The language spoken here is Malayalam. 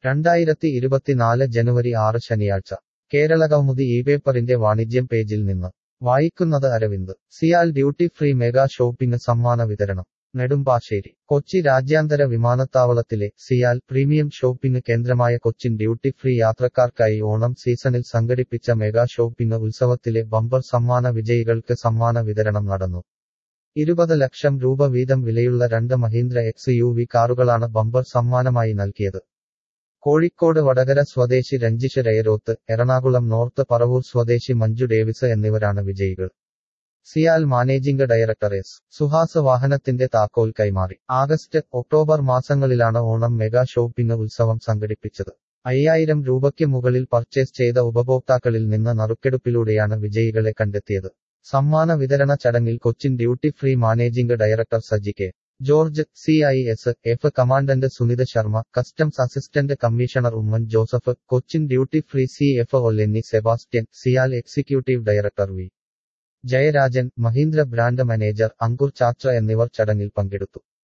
രണ്ടായിരത്തി ഇരുപത്തിനാല് ജനുവരി ആറ് ശനിയാഴ്ച കേരളകൗമുദി ഈ പേപ്പറിന്റെ വാണിജ്യം പേജിൽ നിന്ന് വായിക്കുന്നത് Aravind CIAL duty free mega shopping സമ്മാന വിതരണം നെടുമ്പാശ്ശേരി കൊച്ചി രാജ്യാന്തര വിമാനത്താവളത്തിലെ സിയാൽ പ്രീമിയം ഷോപ്പിംഗ് കേന്ദ്രമായ കൊച്ചിൻ ഡ്യൂട്ടി ഫ്രീ യാത്രക്കാർക്കായി ഓണം സീസണിൽ സംഘടിപ്പിച്ച മെഗാ ഷോപ്പിംഗ് ഉത്സവത്തിലെ ബമ്പർ സമ്മാന വിജയികൾക്ക് സമ്മാന വിതരണം നടന്നു ഇരുപത് ലക്ഷം രൂപ വീതം വിലയുള്ള രണ്ട് മഹീന്ദ്ര എക്സ് യു വി കാറുകളാണ് ബമ്പർ സമ്മാനമായി നൽകിയത് കോഴിക്കോട് വടകര സ്വദേശി രഞ്ജിഷ് രയരോത്ത് എറണാകുളം നോർത്ത് പറവൂർ സ്വദേശി മഞ്ജു ഡേവിസ് എന്നിവരാണ് വിജയികൾ CIAL managing director S Suhas വാഹനത്തിന്റെ താക്കോൽ കൈമാറി ആഗസ്റ്റ് ഒക്ടോബർ മാസങ്ങളിലാണ് ഓണം മെഗാ ഷോപ്പിംഗ് ഉത്സവം സംഘടിപ്പിച്ചത് അയ്യായിരം രൂപയ്ക്ക് മുകളിൽ പർച്ചേസ് ചെയ്ത ഉപഭോക്താക്കളിൽ നിന്ന് നറുക്കെടുപ്പിലൂടെയാണ് വിജയികളെ കണ്ടെത്തിയത് സമ്മാന വിതരണ ചടങ്ങിൽ Cochin duty free managing director Saji K George C I S F commandant Sunith Sharma customs assistant commissioner Oommen Joseph Cochin duty free C F O Lenny Sebastian CIAL executive director V Jayarajan Mahindra brand manager Ankur Chatra എന്നിവർ ചടങ്ങിൽ പങ്കെടുത്തു